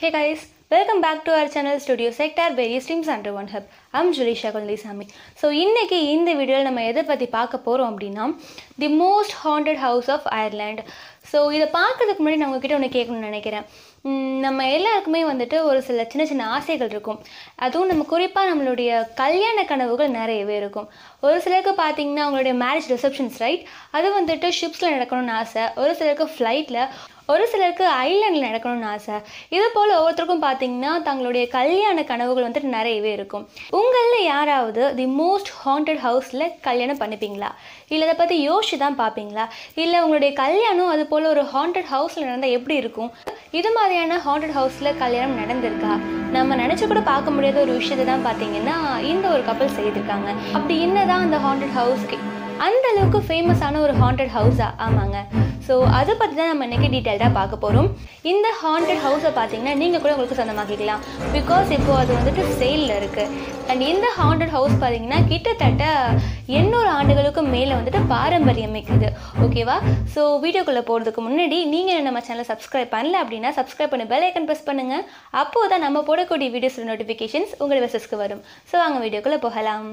Hey guys, welcome back to our channel Studio Sector various streams under one hub. I'm Julisha Kollisami. So இன்னைக்கு இந்த வீடியோவில் நம்ம எதை பற்றி பார்க்க போகிறோம் அப்படின்னா the most haunted house of Ireland so இதை பார்க்கறதுக்கு முன்னாடி நான் உங்ககிட்ட ஒன்று கேட்கணும்னு நினைக்கிறேன் உம், நம்ம எல்லாருக்குமே வந்துட்டு ஒரு சில சின்ன சின்ன ஆசைகள் இருக்கும் அதுவும் நம்ம குறிப்பாக நம்மளுடைய கல்யாண கனவுகள் நிறையவே இருக்கும் ஒரு சிலருக்கு பார்த்தீங்கன்னா அவங்களுடைய மேரேஜ் ரிசப்ஷன்ஸ் ரைட் அது வந்துட்டு ஷிப்ஸில் நடக்கணும்னு ஆசை ஒரு சிலருக்கு ஃப்ளைட்டில் ஒரு சிலருக்கு ஐலாண்டில் நடக்கணும்னு ஆசை இது போல் ஒவ்வொருத்தருக்கும் பார்த்தீங்கன்னா தங்களுடைய கல்யாண கனவுகள் வந்துட்டு நிறையவே இருக்கும் உங்களில் யாராவது தி மோஸ்ட் ஹாண்டட் ஹவுஸில் கல்யாணம் பண்ணிப்பீங்களா இல்லை இதை பற்றி யோசிச்சு தான் பார்ப்பீங்களா இல்லை உங்களுடைய கல்யாணம் அது போல் ஒரு ஹாண்டட் ஹவுஸில் நடந்தால் எப்படி இருக்கும் இது மாதிரியான ஹாண்டட் ஹவுஸில் கல்யாணம் நடந்திருக்கா நம்ம நினச்சி கூட பார்க்க முடியாத ஒரு விஷயத்தை தான் பார்த்தீங்கன்னா இந்த ஒரு கப்பல் செய்திருக்காங்க அப்படி என்னதான் அந்த ஹாண்டட் ஹவுஸ்க்கு அந்த அளவுக்கு ஃபேமஸான ஒரு ஹாண்டட் ஹவுஸா ஆமாங்க ஸோ அதை பற்றி தான் நம்ம இன்றைக்கி டீட்டெயில்டாக பார்க்க போகிறோம் இந்த ஹாண்டட் ஹவுஸை பார்த்தீங்கன்னா நீங்கள் கூட உங்களுக்கு சொந்தமாக்கிக்கலாம் பிகாஸ் இப்போ அது வந்துட்டு சேலில் இருக்குது அண்ட் இந்த ஹாண்டட் ஹவுஸ் பார்த்தீங்கன்னா கிட்டத்தட்ட எண்ணூறு ஆண்டுகளுக்கு மேலே வந்துட்டு பாரம்பரியம் மிக்குது ஓகேவா ஸோ வீடியோக்குள்ளே போகிறதுக்கு முன்னாடி நீங்கள் நம்ம சேனலை சப்ஸ்கிரைப் பண்ணல அப்படின்னா சப்ஸ்கிரைப் பண்ணி பெல் ஐக்கன் ப்ரெஸ் பண்ணுங்கள் அப்போ தான் நம்ம போடக்கூடிய வீடியோஸ் நோட்டிஃபிகேஷன்ஸ் உங்கள் மெசேஜ்க்கு வரும் ஸோ வாங்க வீடியோக்குள்ளே போகலாம்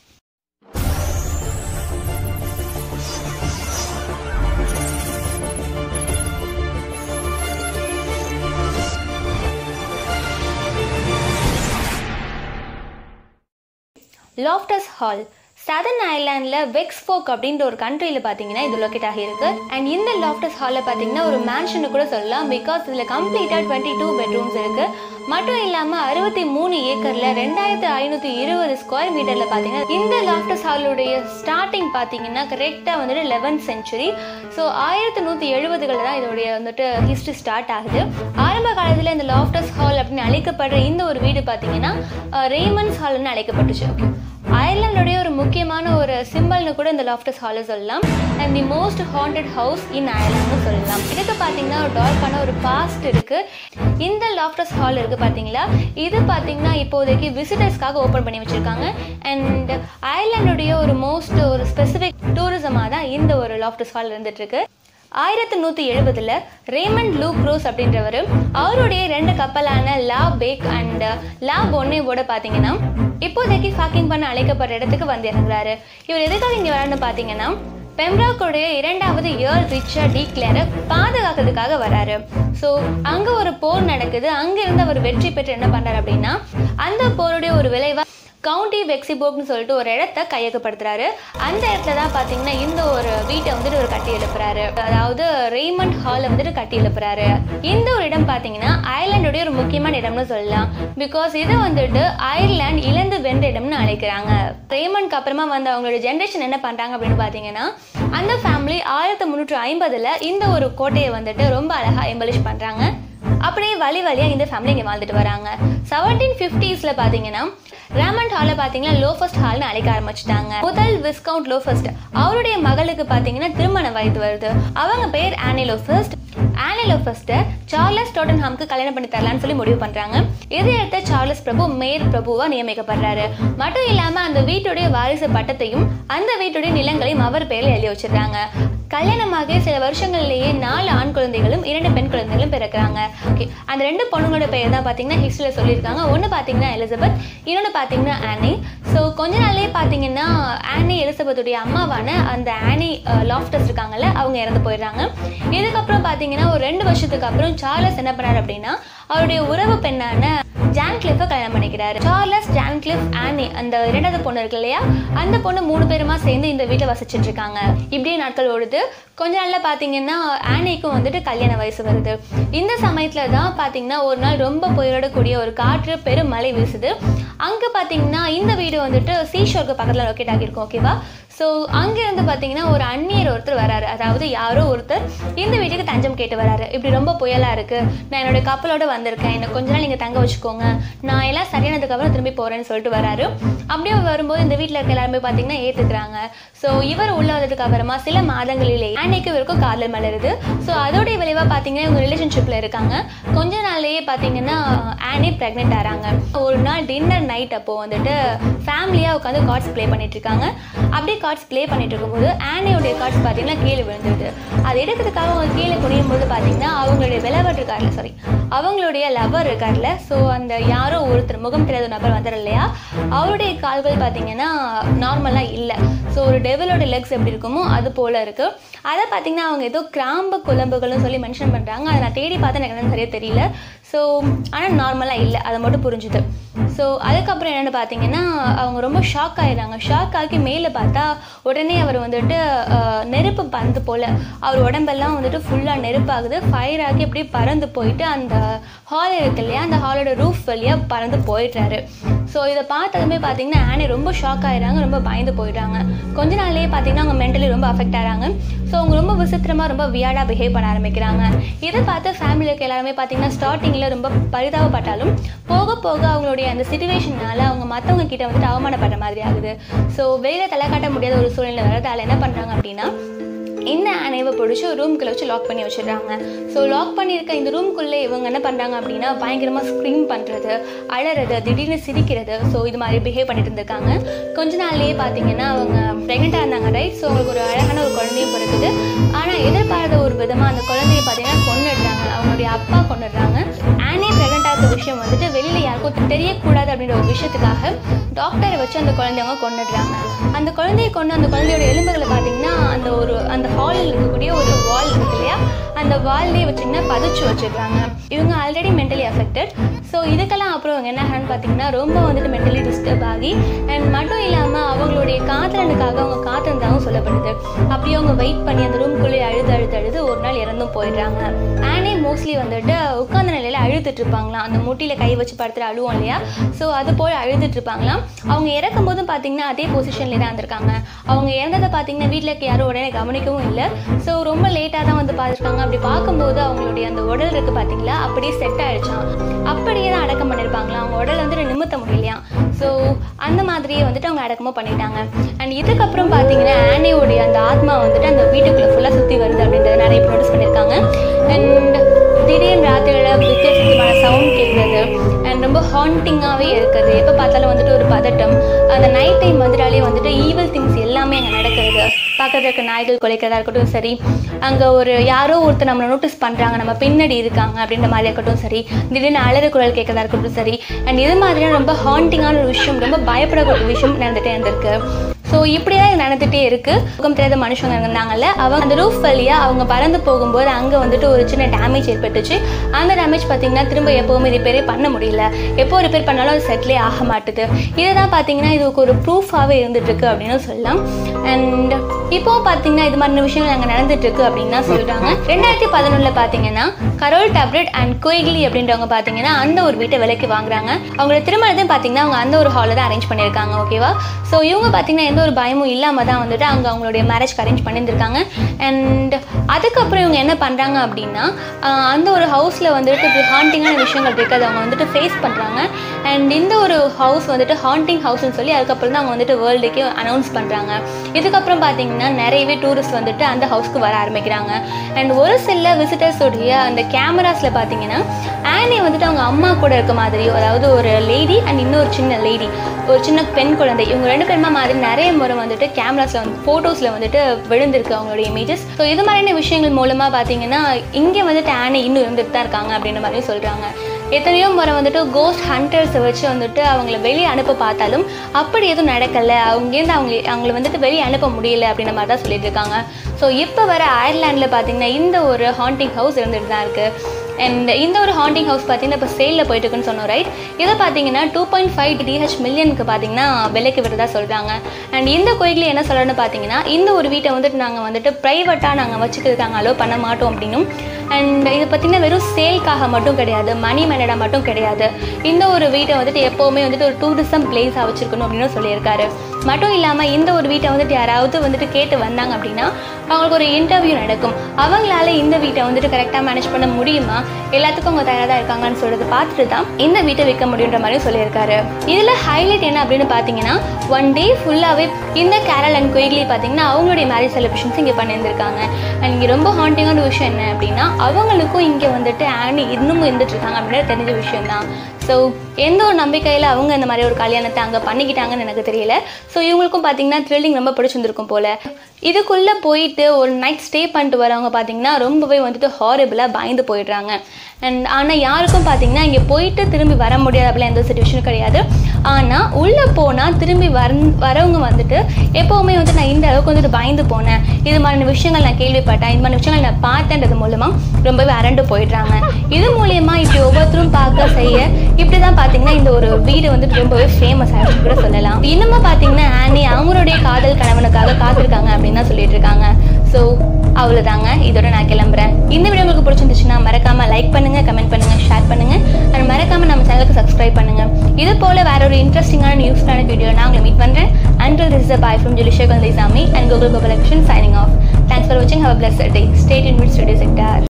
லாஃப்டஸ் ஹால் சதர்ன் ஐலாண்டில் வெக்ஸ்போக் அப்படின்ற ஒரு கண்ட்ரியில் பார்த்தீங்கன்னா இது லொக்கேட் ஆகியிருக்கு அண்ட் இந்த லாஃப்டஸ் ஹாலில் பார்த்தீங்கன்னா ஒரு மேன்ஷனு கூட சொல்லலாம் பிகாஸ் இதில் கம்ப்ளீட்டாக டுவெண்ட்டி டூ பெட்ரூம்ஸ் இருக்குது மட்டும் இல்லாமல் அறுபத்தி மூணு ஏக்கரில் ரெண்டாயிரத்து ஐநூற்றி இருபது ஸ்கொயர் மீட்டரில் பார்த்தீங்கன்னா இந்த லாஃப்டஸ் ஹாலுடைய ஸ்டார்டிங் பார்த்தீங்கன்னா கரெக்டாக வந்துட்டு லெவன்த் செஞ்சுரி ஸோ ஆயிரத்தி நூற்றி எழுபதுகளில் தான் இதோடைய வந்துட்டு ஹிஸ்ட்ரி ஸ்டார்ட் ஆகுது ஆரம்ப காலத்தில் இந்த லாஃப்டஸ் ஹால் அப்படின்னு அழைக்கப்படுற இந்த ஒரு வீடு பார்த்தீங்கன்னா ரேமன்ஸ் ஹால்னு அழைக்கப்பட்டுச்சு ஓகே அயர்லாண்டுடைய ஒரு முக்கியமான ஒரு சிம்பிள்னு கூட இந்த லாஃப்டஸ் ஹாலை சொல்லலாம் and the most haunted house in அயர்லாண்ட்னு சொல்லலாம் இதுக்கு பார்த்தீங்கன்னா ஒரு டார்க்கான ஒரு பாஸ்ட் இருக்குது இந்த லாஃப்டஸ் ஹால் இருக்குது பார்த்தீங்களா இது பார்த்தீங்கன்னா இப்போதைக்கு விசிட்டர்ஸ்க்காக ஓப்பன் பண்ணி வச்சுருக்காங்க அண்ட் அயர்லாண்டுடைய ஒரு மோஸ்ட் ஒரு ஸ்பெசிஃபிக் டூரிசமாக தான் இந்த ஒரு லாஃப்டஸ் ஹால் இருந்துகிட்ருக்கு ஆயிரத்தி நூற்றி எழுபதில் ரேமண்ட் லூ க்ரூஸ் அப்படின்றவர் அவருடைய ரெண்டு கப்பலான லா பேக் அண்ட் லா பொன்னேவோட பார்த்தீங்கன்னா இப்போதைக்கு ஃபாக்கிங் பண்ண அழைக்கப்படுற இடத்துக்கு வந்து இறங்குறாரு இவர் எதுக்காக இங்கே வரான்னு பார்த்தீங்கன்னா பெம்ராக்குடைய இரண்டாவது இயர் ரிச்சர்ட் டி கிளரை பாதுகாக்கிறதுக்காக வராரு ஸோ அங்கே ஒரு போர் நடக்குது அங்கிருந்து அவர் வெற்றி பெற்று என்ன பண்ணுறாரு அப்படின்னா அந்த போருடைய ஒரு விளைவாக கவுண்டி வெக்சிபோக்னு சொல்லிட்டு ஒரு இடத்த கையகப்படுத்துறாரு அந்த இடத்துல தான் பார்த்தீங்கன்னா இந்த ஒரு வீட்டை வந்துட்டு ஒரு கட்டி எழுப்புறாரு அதாவது ரெய்மண்ட் ஹாலை வந்துட்டு கட்டி எழுப்புறாரு இந்த ஒரு இடம் பார்த்தீங்கன்னா அயர்லாண்டுடைய ஒரு முக்கியமான இடம்னு சொல்லலாம் பிகாஸ் இதை வந்துட்டு அயர்லாந்து இழந்து வென்ற இடம்னு அழைக்கிறாங்க ரெய்மண்ட்க்கு அப்புறமா வந்து அவங்களோட ஜென்ரேஷன் என்ன பண்ணுறாங்க அப்படின்னு பார்த்தீங்கன்னா அந்த ஃபேமிலி ஆயிரத்தி முந்நூற்றி ஐம்பதில் இந்த ஒரு கோட்டையை வந்துட்டு ரொம்ப அழகாக எம்பலிஷ் பண்ணுறாங்க அப்படியே வழி வழியாக இந்த ஃபேமிலி இங்கே வாழ்ந்துட்டு வராங்க செவன்டீன் ஃபிஃப்டிஸில் பார்த்தீங்கன்னா ரேமண்ட் ஹாலை பார்த்தீங்கன்னா லோஃபஸ்ட் ஹால்னு அழைக்க ஆரம்பிச்சிட்டாங்க முதல் விஸ்கவுண்ட் லோஃபஸ்ட் அவருடைய மகளுக்கு பார்த்தீங்கன்னா திருமண வயது வருது அவங்க பேர் ஆனி லோஃபஸ்ட் ஆனி லோஃபஸ்ட்டை சார்லஸ் டோட்டன்ஹாம்க்கு கல்யாணம் பண்ணி தரலான்னு சொல்லி முடிவு பண்ணுறாங்க இதை எடுத்த சார்லஸ் பிரபு மேயர் பிரபுவாக நியமிக்கப்படுறாரு மட்டும் இல்லாமல் அந்த வீட்டுடைய வாரிசு பட்டத்தையும் அந்த வீட்டுடைய நிலங்களையும் அவர் பேரில் எழுதி வச்சிடுறாங்க கல்யாணமாகி சில வருஷங்கள்லேயே நாலு ஆண் குழந்தைகளும் இரண்டு பெண் குழந்தைகளும் பிறக்கிறாங்க ஓகே அந்த ரெண்டு பொண்ணுங்களோட பெயர் தான் பார்த்தீங்கன்னா ஹிஸ்டரியில் சொல்லியிருக்காங்க ஒன்று பார்த்தீங்கன்னா எலிசபெத் இன்னொன்று பார்த்தீங்கன்னா ஆனி ஸோ கொஞ்ச நாள்லேயே பார்த்தீங்கன்னா ஆனி எலிசபெத்துடைய அம்மாவான அந்த ஆனி லாஃப்டஸ் இருக்காங்கல்ல அவங்க இறந்து போயிடுறாங்க இதுக்கப்புறம் பார்த்தீங்கன்னா ஒரு ரெண்டு வருஷத்துக்கு அப்புறம் சார்லஸ் என்ன பண்ணார் அப்படின்னா அவருடைய உறவு பெண்ணான ஜான் கிளிஃபை கல்யாணம் பண்ணிக்கிறாரு சார்லஸ் ஜான் கிளிஃப் ஆனி அந்த இரண்டாவது பொண்ணு இருக்கு இல்லையா அந்த பொண்ணு மூணு பேருமா சேர்ந்து இந்த வீட்டில் வசிச்சுட்டு இருக்காங்க இப்படியே நாட்கள் ஓடுது கொஞ்ச நாளில் பார்த்தீங்கன்னா ஆனிக்கும் வந்துட்டு கல்யாண வயசு வருது இந்த சமயத்தில் தான் பார்த்தீங்கன்னா ஒரு நாள் ரொம்ப புயலோடக்கூடிய ஒரு காற்று பெரும் மழை வீசுது அங்கே பார்த்தீங்கன்னா இந்த வீடு வந்துட்டு சீஷோருக்கு பக்கத்தில் லொக்கேட் ஆகியிருக்கும் ஓகேவா ஸோ அங்கேருந்து பார்த்தீங்கன்னா ஒரு அந்நியர் ஒருத்தர் வராரு அதாவது யாரோ ஒருத்தர் இந்த வீட்டுக்கு தஞ்சம் கேட்டு வராரு இப்படி ரொம்ப புயலாக இருக்குது நான் என்னோட கப்பலோட வந்திருக்கேன் என்னை கொஞ்ச நாள் நீங்கள் தங்க வச்சுக்கோங்க நான் எல்லாம் சரியானதுக்கப்புறம் திரும்பி போகிறேன்னு சொல்லிட்டு வராரு அப்படியே வரும்போது இந்த வீட்டில் இருக்க எல்லாருமே பார்த்தீங்கன்னா ஏற்றுக்கிறாங்க ஸோ இவர் உள்ள வந்ததுக்கு அப்புறமா சில மாதங்களிலே ஆனைக்கு இவருக்கும் காதல் மலருது ஸோ அதோடைய விளைவாக பார்த்தீங்கன்னா இவங்க ரிலேஷன்ஷிப்பில் இருக்காங்க கொஞ்ச நாள்லயே பார்த்தீங்கன்னா ஆனி ப்ரெக்னென்ட் ஆகிறாங்க ஒரு நாள் டின்னர் நைட் அப்போ வந்துட்டு ஃபேமிலியாக உட்காந்து கார்ட்ஸ் ப்ளே பண்ணிட்டு இருக்காங்க அப்படியே கார்ட்ஸ் ப்ளே பண்ணிட்டு இருக்கும்போது ஆனியோடைய கார்ட்ஸ் பார்த்தீங்கன்னா கீழே விழுந்துருது அது எடுக்கிறதுக்காக அவங்க கீழே குனியும் போது பார்த்தீங்கன்னா அவங்களுடைய விலவர் இருக்கார்ல சாரி அவங்களுடைய லவர் இருக்கார்ல ஸோ அந்த யாரோ ஒருத்தர் முகம் தெரியாத நபர் வந்தார் இல்லையா அவருடைய கால்கள் பார்த்தீங்கன்னா நார்மலாக இல்லை ஸோ ஒரு டெவலோட லெக்ஸ் எப்படி இருக்குமோ அது போல் இருக்குது அதை பார்த்தீங்கன்னா அவங்க ஏதோ கிராம்பு குழம்புகள்னு சொல்லி மென்ஷன் பண்ணுறாங்க அதை நான் தேடி பார்த்து எனக்கு என்னன்னு சரியாக தெரியல ஸோ ஆனால் நார்மலாக இல்லை அதை மட்டும் புரிஞ்சுது ஸோ அதுக்கப்புறம் என்னென்னு பார்த்தீங்கன்னா அவங்க ரொம்ப ஷாக் ஆயிடுறாங்க ஷாக் ஆகி மேலே பார்த்தா உடனே அவர் வந்துட்டு ஆஹ், நெருப்பு பந்து போல் அவர் உடம்பெல்லாம் வந்துட்டு ஃபுல்லாக நெருப்பாகுது ஃபயர் ஆகி அப்படியே பறந்து போயிட்டு அந்த ஹால் இருக்கு இல்லையா அந்த ஹாலோட ரூஃப் வழியாக பறந்து போயிடுறாரு ஸோ இதை பார்த்ததுமே பார்த்தீங்கன்னா ஆனி ரொம்ப ஷாக் ஆயிடுறாங்க ரொம்ப பயந்து போயிடுறாங்க கொஞ்ச நாள்லயே பார்த்தீங்கன்னா அவங்க மென்டலி ரொம்ப அஃபெக்ட் ஆகிறாங்க ஸோ அவங்க ரொம்ப விசித்திரமாக ரொம்ப வியாடாக பிஹேவ் பண்ண ஆரம்பிக்கிறாங்க இதை பார்த்து ஃபேமிலிக்கு எல்லாருமே பார்த்தீங்கன்னா ஸ்டார்டிங்கில் ரொம்ப பரிதாபப்பட்டாலும் போக போக அவங்களுடைய அந்த சுச்சுவேஷனால அவங்க மற்றவங்க கிட்ட வந்துட்டு அவமானப்படுற மாதிரி ஆகுது ஸோ வெளியில் தலை காட்ட முடியாத ஒரு சூழ்நிலை வரதால என்ன பண்ணுறாங்க அப்படின்னா இந்த ஆனைவை பிடிச்சி ஒரு ரூம்குள்ளே வச்சு லாக் பண்ணி வச்சிடுறாங்க ஸோ லாக் பண்ணியிருக்க இந்த ரூம்குள்ளே இவங்க என்ன பண்ணுறாங்க அப்படின்னா பயங்கரமாக ஸ்க்ரீம் பண்ணுறது அழறது திடீர்னு சிரிக்கிறது ஸோ இது மாதிரி பிஹேவ் பண்ணிட்டு இருந்திருக்காங்க கொஞ்ச நாள்லயே பார்த்தீங்கன்னா அவங்க ப்ரெக்னெண்ட்டாக இருந்தாங்க ரைட் ஸோ அவங்களுக்கு ஒரு அழகான ஒரு குழந்தையும் பிறகுது ஆனால் எதிர்பாராத ஒரு விதமாக அந்த குழந்தைய பார்த்தீங்கன்னா கொண்டுடுறாங்க அவங்களுடைய அப்பா கொண்டுடுறாங்க ஆனே ப்ரெக்னெண்ட் ஆகிற விஷயம் வந்துட்டு வெளியில் யாருக்கும் தெரியக்கூடாது அப்படின்ற ஒரு விஷயத்துக்காக டாக்டரை வச்சு அந்த குழந்தையவங்க கொண்டுடுறாங்க அந்த குழந்தைய கொண்டு அந்த குழந்தையோட எலும்புகளை பார்த்தீங்கன்னா அந்த ஒரு அந்த ஹாலில் இருக்கக்கூடிய ஒரு வால் இருக்கு இல்லையா அந்த வால்லே வச்சிங்கன்னா பதிச்சு வச்சிடுறாங்க இவங்க ஆல்ரெடி மென்டலி அஃபெக்டட் ஸோ இதுக்கெல்லாம் அப்புறம் இவங்க என்ன ஆகிறான்னு பார்த்தீங்கன்னா ரொம்ப வந்துட்டு மென்டலி டிஸ்டர்ப் ஆகி அண்ட் மட்டும் இல்லாமல் அவங்களுடைய காத்திரனுக்காக அவங்க காத்திருந்தாகவும் சொல்லப்படுது அப்படியே அவங்க வெயிட் பண்ணி அந்த ரூம்குள்ளேயே அழுது அழுது அழுது ஒரு நாள் இறந்தும் போயிடுறாங்க ஆனே மோஸ்ட்லி வந்துட்டு உட்கார்ந்த நிலையில் அழுதுட்டு இருப்பாங்களாம் அந்த முட்டியில் கை வச்சு படுத்துட்டு அழுவோம் இல்லையா ஸோ அது போல் அழுதுட்டு இருப்பாங்களாம் அவங்க இறக்கும் போதும் பார்த்தீங்கன்னா அதே பொசிஷன்லேயே தான் இருந்திருக்காங்க அவங்க இறந்ததை பார்த்தீங்கன்னா வீட்டில் இருக்க யாரும் உடனே கவனிக்கவும் இல்லை ஸோ ரொம்ப லேட்டாக தான் வந்து பார்த்துருக்காங்க அப்படி பார்க்கும்போது அவங்களுடைய அந்த உடல் இருக்கு பார்த்தீங்களா அப்படியே செட் ஆயிடுச்சாம் அப்படியே தான் அடக்கம் பண்ணியிருப்பாங்களாம் அவங்க உடல் வந்துட்டு நிமித்த முடியலையா ஸோ அந்த மாதிரியே வந்துட்டு அவங்க அடக்கமாக பண்ணிட்டாங்க அண்ட் இதுக்கப்புறம் பார்த்தீங்கன்னா ஆனியோடைய அந்த ஆத்மா வந்துட்டு அந்த வீட்டுக்குள்ளே ஃபுல்லாக சுற்றி வருது அப்படின்றத நிறைய பேர் நோட்டீஸ் பண்ணியிருக்காங்க அண்ட் திடீர்னு ராத்திரியில் வித்தியாசமான சவுண்ட் கேட்குறது அண்ட் ரொம்ப ஹாண்டிங்காகவே இருக்குது எப்போ பார்த்தாலும் வந்துட்டு ஒரு பதட்டம் அந்த நைட் டைம் வந்துட்டாலே வந்துட்டு ஈவில் திங்ஸ் எல்லாமே அங்கே நடக்கிறது பக்கத்தில் இருக்க நாய்கள் குலைக்கிறதா இருக்கட்டும் சரி அங்கே ஒரு யாரோ ஒருத்தர் நம்மளை நோட்டீஸ் பண்ணுறாங்க நம்ம பின்னாடி இருக்காங்க அப்படின்ற மாதிரி இருக்கட்டும் சரி திடீர்னு அலறு குரல் கேட்கறதா இருக்கட்டும் சரி அண்ட் இது மாதிரியான ரொம்ப ஹாண்டிங்கான ஒரு விஷயம் ரொம்ப பயப்படக்கூடிய ஒரு விஷயம் நடந்துகிட்டே இருந்திருக்கு ஸோ இப்படி தான் இது நடந்துகிட்டே இருக்கு முகம் தெரியாத மனுஷங்க இருந்தாங்கல்ல அவங்க அந்த ரூஃப் வழியாக அவங்க பறந்து போகும்போது அங்கே வந்துட்டு ஒரு சின்ன டேமேஜ் ஏற்பட்டுச்சு அந்த டேமேஜ் பார்த்தீங்கன்னா திரும்ப எப்போவுமே ரிப்பேரே பண்ண முடியல எப்போ ரிப்பேர் பண்ணாலும் அது செட்டிலே ஆக மாட்டுது இதுதான் பார்த்தீங்கன்னா இதுக்கு ஒரு ப்ரூஃபாகவே இருந்துட்டு இருக்கு அப்படின்னு சொல்லலாம் அண்ட் இப்போ பார்த்தீங்கன்னா இது மாதிரி விஷயங்கள் அங்கே நடந்துட்டு இருக்கு அப்படின்னு தான் சொல்றாங்க ரெண்டாயிரத்தி பதினொன்றில் பார்த்தீங்கன்னா கரோல் டேப்லெட் அண்ட் குயிக்லி அப்படின்றவங்க பார்த்தீங்கன்னா அந்த ஒரு வீட்டை விலைக்கு வாங்குறாங்க அவங்களோட திருமணத்தையும் பார்த்தீங்கன்னா அவங்க அந்த ஒரு ஹாலில் தான் அரேஞ்ச் பண்ணியிருக்காங்க ஓகேவா ஸோ இவங்க பார்த்தீங்கன்னா எந்த ஒரு பயமும் இல்லாமல் தான் வந்துட்டு அங்கே அவங்களுடைய மேரேஜ் அரேஞ்ச் பண்ணியிருந்திருக்காங்க அண்ட் அதுக்கப்புறம் இவங்க என்ன பண்ணுறாங்க அப்படின்னா ஆஹ் அந்த ஒரு ஹவுஸில் வந்துட்டு இப்படி ஹாண்டிங்கான விஷயங்கள் இருக்குது அவங்க வந்துட்டு ஃபேஸ் பண்ணுறாங்க அண்ட் இந்த ஒரு ஹவுஸ் வந்துட்டு ஹாண்டிங் ஹவுஸ்னு சொல்லி அதுக்கப்புறம் தான் அவங்க வந்துட்டு வேர்ல்டுக்கே அனௌன்ஸ் பண்ணுறாங்க இதுக்கப்புறம் பார்த்தீங்கன்னா நிறையவே டூரிஸ்ட் வந்துட்டு அந்த ஹவுஸ்க்கு வர ஆரம்பிக்கிறாங்க அண்ட் ஒரு சில விசிட்டர்ஸோடைய அந்த கேமராஸில் பார்த்தீங்கன்னா ஆனி வந்துட்டு அவங்க அம்மா கூட இருக்க மாதிரியோ அதாவது ஒரு லேடி அண்ட் இன்னொரு சின்ன லேடி ஒரு சின்ன பெண் குழந்தை இவங்க ரெண்டு பேருமா மாதிரி நிறைய முறை வந்துட்டு கேமராஸில் வந்து ஃபோட்டோஸில் வந்துட்டு விழுந்திருக்கு அவங்களுடைய இமேஜஸ் ஸோ இது மாதிரியான விஷயங்கள் மூலமாக பார்த்தீங்கன்னா இங்கே வந்துட்டு ஆனி இன்னும் இருந்துட்டு தான் இருக்காங்க அப்படின்ற மாதிரி சொல்கிறாங்க எத்தனையோ முறை வந்துட்டு கோஸ்ட் ஹண்டர்ஸை வச்சு வந்துட்டு அவங்கள வெளியே அனுப்ப பார்த்தாலும் அப்படி எதுவும் நடக்கலை அவங்கேருந்து அவங்க அவங்கள வந்துட்டு வெளியே அனுப்ப முடியல அப்படின்ற மாதிரி தான் சொல்லிட்டு இருக்காங்க ஸோ இப்போ வர அயர்லாண்டில் பார்த்தீங்கன்னா இந்த ஒரு ஹாண்டிங் ஹவுஸ் இருந்துட்டு தான் இருக்குது அண்ட் இந்த ஒரு ஹாண்டிங் ஹவுஸ் பார்த்தீங்கன்னா இப்போ சேலில் போயிட்டு இருக்குன்னு சொன்னோம் ரைட் இதை பார்த்தீங்கன்னா டூ பாயிண்ட் ஃபைவ் டிஹெச் மில்லியனுக்கு பார்த்தீங்கன்னா விலைக்கு விடுறதா சொல்கிறாங்க அண்ட் இந்த கோயிலில் என்ன சொல்லணும்னு பார்த்தீங்கன்னா இந்த ஒரு வீட்டை வந்துட்டு நாங்கள் வந்துட்டு ப்ரைவேட்டாக நாங்கள் வச்சுக்கிறதுக்கு நாங்கள் அலோவ் பண்ண மாட்டோம் அப்படின்னும் அண்ட் இது பார்த்தீங்கன்னா வெறும் சேல்க்காக மட்டும் கிடையாது மணி மெனடாக மட்டும் கிடையாது இந்த ஒரு வீட்டை வந்துட்டு எப்போவுமே வந்துட்டு ஒரு டூரிசம் பிளேஸாக வச்சுருக்கணும் அப்படின்னு சொல்லியிருக்காரு மட்டும் இல்லாமல் இந்த ஒரு வீட்டை வந்துட்டு யாராவது வந்துட்டு கேட்டு வந்தாங்க அப்படின்னா அவங்களுக்கு ஒரு இன்டர்வியூ நடக்கும் அவங்களால இந்த வீட்டை வந்துட்டு கரெக்டாக மேனேஜ் பண்ண முடியுமா எல்லாத்துக்கும் அவங்க தயாராக தான் இருக்காங்கன்னு சொல்றது பார்த்துட்டு தான் இந்த வீட்டை விற்க முடியுன்ற மாதிரி சொல்லியிருக்காரு இதில் ஹைலைட் என்ன அப்படின்னு பார்த்தீங்கன்னா ஒன் டே ஃபுல்லாகவே இந்த கேரல் அண்ட் குயிக்லி பார்த்தீங்கன்னா அவங்களுடைய மேரேஜ் செலிப்ரேஷன்ஸ் இங்கே பண்ணியிருந்திருக்காங்க அண்ட் இங்கே ரொம்ப ஹாண்டிங்கான விஷயம் என்ன அப்படின்னா அவங்களுக்கும் இங்கே வந்துட்டு ஆனி இன்னமும் இருந்துட்டு இருக்காங்க அப்படின்னு தெரிஞ்ச விஷயம் தான் ஸோ எந்த ஒரு நம்பிக்கையில் அவங்க இந்த மாதிரி ஒரு கல்யாணத்தை அங்கே பண்ணிக்கிட்டாங்கன்னு எனக்கு தெரியல ஸோ இவங்களுக்கும் பார்த்தீங்கன்னா த்ரில்லிங் ரொம்ப பிடிச்சிருந்துருக்கும் போல் இதுக்குள்ளே போயிட்டு ஒரு நைட் ஸ்டே பண்ணிட்டு வரவங்க பார்த்தீங்கன்னா ரொம்பவே வந்துட்டு ஹாரிபிளாக பயந்து போயிடுறாங்க அண்ட் ஆனால் யாருக்கும் பார்த்தீங்கன்னா இங்கே போயிட்டு திரும்பி வர முடியாது அப்படிலாம் எந்த சுச்சுவேஷனும் கிடையாது ஆனால் உள்ளே போனால் திரும்பி வர வரவங்க வந்துட்டு எப்போவுமே வந்து நான் இந்த அளவுக்கு வந்துட்டு பயந்து போனேன் இது மாதிரியான விஷயங்கள் நான் கேள்விப்பட்டேன் இது மாதிரி விஷயங்கள் நான் பார்த்தேன்றது மூலமாக ரொம்பவே அரண்டு போயிடுறாங்க இது மூலயமா இப்படி ஒவ்வொருத்தரும் பார்க்க செய்ய இப்படி தான் பார்த்தீங்கன்னா இந்த ஒரு வீடு வந்துட்டு ரொம்பவே ஃபேமஸ் ஆகிடுச்சு கூட சொல்லலாம் இன்னமும் பார்த்தீங்கன்னா ஆனி அவங்களுடைய காதல் கணவனுக்காக காத்திருக்காங்க அப்படின்னு தான் சொல்லிட்டு இருக்காங்க ஸோ அவ்வளோதாங்க இதோட நான் கிளம்புறேன் இந்த வீடியோ உங்களுக்கு பிடிச்சிருந்துச்சுன்னா மறக்காம லைக் பண்ணுங்க கமெண்ட் பண்ணுங்க ஷேர் பண்ணுங்க அண்ட் மறக்காம நம்ம சேனலுக்கு சப்ஸ்கிரைப் பண்ணுங்க இது போல வேற ஒரு இன்ட்ரெஸ்டிங்கான நியூஸ்க்கான வீடியோ நான் உங்களை மீட் பண்றேன் until this is bye from Julisha Kandasamy and Gokul Gokulakrishnan signing off thanks for வாட்சிங் how plus day stayed in with studio sector